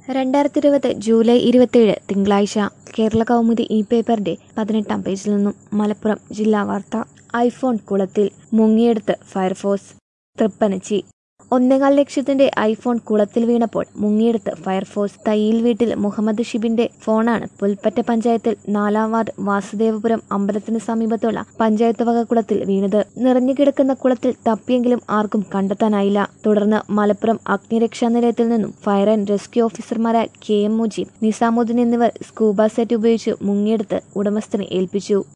രണ്ടായിരത്തി ഇരുപത് ജൂലൈ ഇരുപത്തിയേഴ് തിങ്കളാഴ്ച കേരള കൗമുദി ഇ പേപ്പറിന്റെ പതിനെട്ടാം പേജിൽ നിന്നും മലപ്പുറം ജില്ലാ വാർത്ത ഐഫോൺ കുളത്തിൽ മുങ്ങിയെടുത്ത് ഫയർഫോഴ്സ് തൃപ്പനച്ചി ഒന്നേകാൽ ലക്ഷത്തിന്റെ ഐഫോൺ കുളത്തിൽ വീണപ്പോൾ മുങ്ങിയെടുത്ത് ഫയർഫോഴ്സ് തയ്യിൽ വീട്ടിൽ മുഹമ്മദ് ഷിബിന്റെ ഫോണാണ് പുൽപ്പറ്റ പഞ്ചായത്തിൽ നാലാം വാർഡ് വാസുദേവപുരം അമ്പലത്തിന് സമീപത്തുള്ള പഞ്ചായത്ത് വക കുളത്തിൽ വീണത് നിറഞ്ഞുകിടക്കുന്ന കുളത്തിൽ തപ്പിയെങ്കിലും ആർക്കും കണ്ടെത്താനായില്ല തുടർന്ന് മലപ്പുറം അഗ്നിരക്ഷാ നിലയത്തിൽ നിന്നും ഫയർ ആൻഡ് റെസ്ക്യൂ ഓഫീസർമാരായ കെ എം മുജീബ് നിസാമുദ്ദീൻ എന്നിവർ സ്കൂബ സെറ്റ് ഉപയോഗിച്ച് മുങ്ങിയെടുത്ത് ഉടമസ്ഥനെ ഏൽപ്പിച്ചു